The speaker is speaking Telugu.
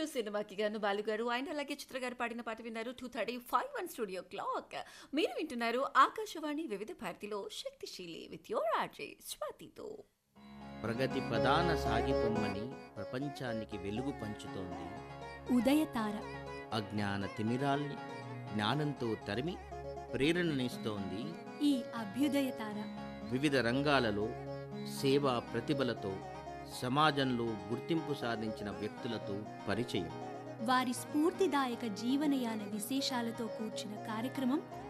సినిమాకి గాను బాలుగారు అండ్ అలాగే చిత్ర గారు పాడిన పాట విన్నారు two thirty five one studio clock మీరు వింటున్నారు ఆకాశవాణి వివిధ భారతిలో శక్తిశీలి విత్ యోర్ ఆర్జే స్వాతితో ప్రగతి ప్రధాన సాగిపొమ్మని ప్రపంచానికి వెలుగు పంచుతోంది ఉదయతార అజ్ఞాన తిమిరాల్ని జ్ఞానంతో తరిమి ప్రేరణనిస్తోంది ఈ అభ్యుదయతార వివిధ రంగాలలో సేవా ప్రతిభలతో సమాజంలో గుర్తింపు సాధించిన వ్యక్తులతో పరిచయం వారి స్ఫూర్తిదాయక జీవనయాన విశేషాలతో కూర్చిన కార్యక్రమం